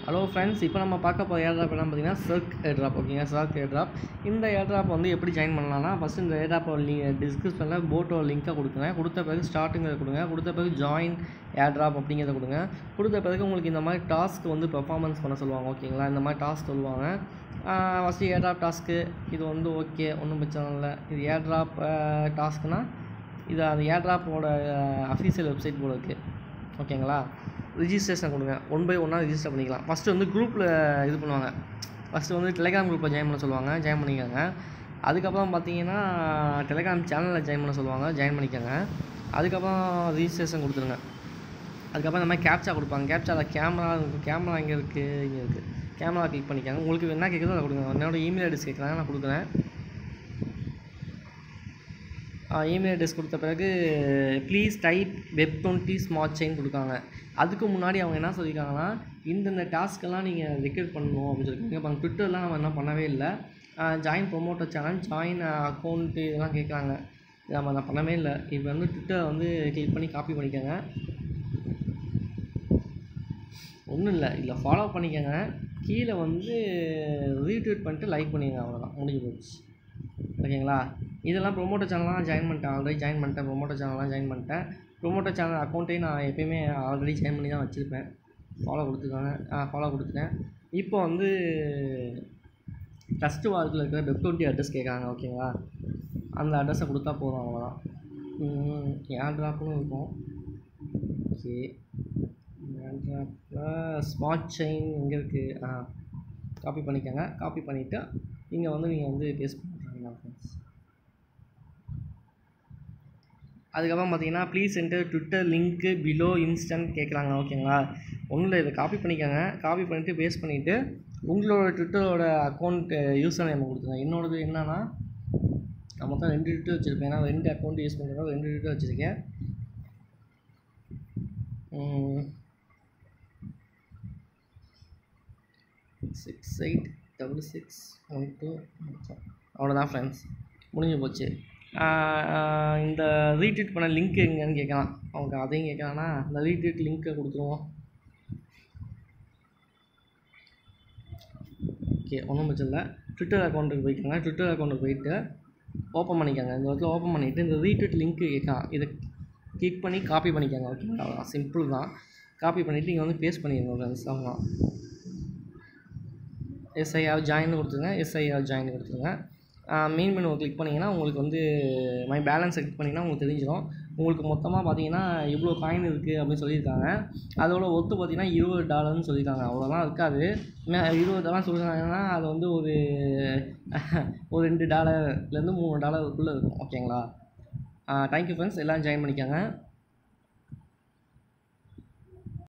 hello friends இப்போ நம்ம பார்க்க போகிற ஏர்ட்ராப் என்ன பார்த்தீங்கன்னா சர்க் ஏர்ட்ராப் ஓகேங்க சர்க் ஏர்ட்ராப் இந்த ஏர்ட்ராப் வந்து எப்படி ஜாயின் பண்ணலாம்னா ஃபஸ்ட்டு இந்த ஏர்ட்ராப்போட லி டிஸ்கிரிப்ஷனில் போட்டோட லிங்க்கை கொடுக்குறேன் கொடுத்த பிறகு ஸ்டார்டிங்கிறத கொடுங்க கொடுத்த பிறகு ஜாயின் ஏர்ட்ராப் அப்படிங்கிறத கொடுங்க கொடுத்த பிறகு உங்களுக்கு இந்த மாதிரி டாஸ்க் வந்து பெர்ஃபார்மன்ஸ் பண்ண சொல்லுவாங்க ஓகேங்களா இந்த மாதிரி டாஸ்க் சொல்லுவாங்க ஃபஸ்ட்டு ஏர்ட்ராப் டாஸ்க்கு இது வந்து ஓகே ஒன்றும் பிரச்சனை இல்லை இது ஏர்ட்ராப் டாஸ்க்குனா இது அது ஏர்ட்ராப்போட அஃபீஷியல் வெப்சைட் போல இருக்குது ஓகேங்களா ரிஜிஸ்ட்ரேஷன் கொடுங்க ஒன் பை ஒன்னாக ரிஜிஸ்டர் பண்ணிக்கலாம் ஃபஸ்ட்டு வந்து குரூப்பில் இது பண்ணுவாங்க ஃபஸ்ட்டு வந்து டெலிகிராம் குரூப்பில் ஜாயின் பண்ண சொல்லுவாங்க ஜாயின் பண்ணிக்கோங்க அதுக்கப்புறம் பார்த்தீங்கன்னா டெலிகிராம் சேனலில் ஜாயின் பண்ண சொல்லுவாங்க ஜாயின் பண்ணிக்கோங்க அதுக்கப்புறம் ரிஜிஸ்ட்ரேஷன் கொடுத்துருங்க அதுக்கப்புறம் இந்த மாதிரி கேப்சா கொடுப்பாங்க கேப்சாவில் கேமரா கேமரா இங்கே இருக்குது இங்கே இருக்குது கேமரா கிளிக் பண்ணிக்கோங்க உங்களுக்கு என்ன கேட்குதோ அதை கொடுங்க என்னோட இமெயில் அட்ரஸ் கேட்குறாங்க நான் கொடுக்குறேன் இமெயில் அட்ரஸ் கொடுத்த பிறகு please type web twenty smart chain கொடுக்காங்க அதுக்கு முன்னாடி அவங்க என்ன சொல்லியிருக்காங்கன்னா இந்தந்த டாஸ்க்கெல்லாம் நீங்கள் ரெக்ரூட் பண்ணணும் அப்படின்னு சொல்லியிருக்காங்க இப்போ ட்விட்டர்லாம் நம்ம என்ன பண்ணவே இல்லை join promoter channel join account இதெல்லாம் கேட்குறாங்க நம்ம நான் பண்ணவே இல்லை இப்போ வந்து ட்விட்டர் வந்து கிளிக் பண்ணி காப்பி பண்ணிக்கோங்க ஒன்றும் இல்லை இதில் ஃபாலோ பண்ணிக்கோங்க கீழே வந்து ரீட்வீட் பண்ணிட்டு லைக் பண்ணிக்கோங்க அவ்வளோதான் முடிஞ்சு போச்சு ஓகேங்களா இதெல்லாம் ப்ரொமோட்டர் சேனல்லாம் ஜாயின் பண்ணிட்டேன் ஆல்ரெடி ஜாயின் பண்ணிட்டேன் ப்ரொமோட்டர் சேனல்லாம் ஜாயின் பண்ணிட்டேன் ப்ரொமோட்டர் சேனல் அக்கௌண்ட்டையும் நான் எப்பயுமே ஆல்ரெடி ஜாயின் பண்ணி தான் வச்சுருப்பேன் ஃபாலோ கொடுத்துருக்காங்க ஃபாலோ கொடுத்துட்டேன் இப்போ வந்து டஸ்ட்டு வாரத்தில் இருக்கிற வெப் டுவெண்ட்டி அட்ரஸ் கேட்குறாங்க ஓகேங்களா அந்த அட்ரஸை கொடுத்தா போதும் அவ்வளோதான் ஏர் ட்ராப்னு இருக்கும் ஓகே ஏர் ட்ராப்பில் ஸ்மார்ட் செயின் எங்கே இருக்குது ஆ காப்பி பண்ணிக்கோங்க காப்பி பண்ணிவிட்டு இங்கே வந்து நீங்கள் வந்து பேஸ்ட் பண்ணுறீங்க ஃப்ரெண்ட்ஸ் அதுக்கப்புறம் பார்த்தீங்கன்னா ப்ளீஸ் என்டர் ட்விட்டர் லிங்க்கு பிலோ இன்ஸ்டன்ட் கேட்குறாங்க ஓகேங்களா ஒன்றும் இல்லை இதை காப்பி பண்ணிக்கோங்க காப்பி பண்ணிவிட்டு பேஸ்ட் பண்ணிவிட்டு உங்களோட ட்விட்டரோட அக்கௌண்ட் யூசர் நேம் கொடுத்துருங்க என்னோடது என்னன்னா நான் மொத்தம் ரெண்டு ட்விட்டர் வச்சுருப்பேன் ஏன்னா ரெண்டு அக்கௌண்ட் யூஸ் பண்ணுறதுனால ரெண்டு ட்விட்டர் வச்சுருக்கேன் six eight double six one two அவ்வளோதான் ஃப்ரெண்ட்ஸ் முடிஞ்சு போச்சு இந்த ரீட்வீட் பண்ண லிங்க் எங்கன்னு கேட்கலாம் அவங்க அதையும் கேட்கலான்னா அந்த ரீட்வீட் லிங்க்கை கொடுத்துருவோம் ஓகே ஒன்றும் பிரச்சனை இல்லை ட்விட்டர் அக்கௌண்ட்டுக்கு போய்க்கோங்க ட்விட்டர் அக்கௌண்ட்டுக்கு போயிட்டு ஓப்பன் பண்ணிக்கோங்க இந்த இடத்துல ஓப்பன் பண்ணிவிட்டு இந்த ரீட்வீட் லிங்க்கு கேட்கலாம் இதை கிளிக் பண்ணி காப்பி பண்ணிக்கோங்க ஓகேங்களா அவ்வளோதான் சிம்பிள் தான் காப்பி பண்ணிவிட்டு இங்கே வந்து பேஸ்ட் பண்ணிடுங்க ஃப்ரெண்ட்ஸ் அவ்வளோதான் எஸ்ஐஆர் ஜாயின் கொடுத்துருங்க எஸ்ஐஆர் ஜாயின் கொடுத்துருங்க மெயின் மெனு கிளிக் பண்ணிங்கன்னா உங்களுக்கு வந்து மை பேலன்ஸை கிளிக் பண்ணிங்கன்னா உங்களுக்கு தெரிஞ்சிடும் உங்களுக்கு மொத்தமாக பார்த்தீங்கன்னா இவ்வளோ காயின் இருக்குது அப்படின்னு சொல்லியிருக்காங்க அதோட ஒத்து பார்த்தீங்கன்னா இருபது டாலர்னு சொல்லியிருக்காங்க அவ்வளோலாம் இருக்காது இருபது டாலர் சொல்லியிருக்காங்கன்னா அது வந்து ஒரு ஒரு ரெண்டு டாலர்லேருந்து மூணு டாலருக்குள்ளே இருக்கும் ஓகேங்களா தேங்க்யூ ஃப்ரெண்ட்ஸ் எல்லாம் ஜாயின் பண்ணிக்கோங்க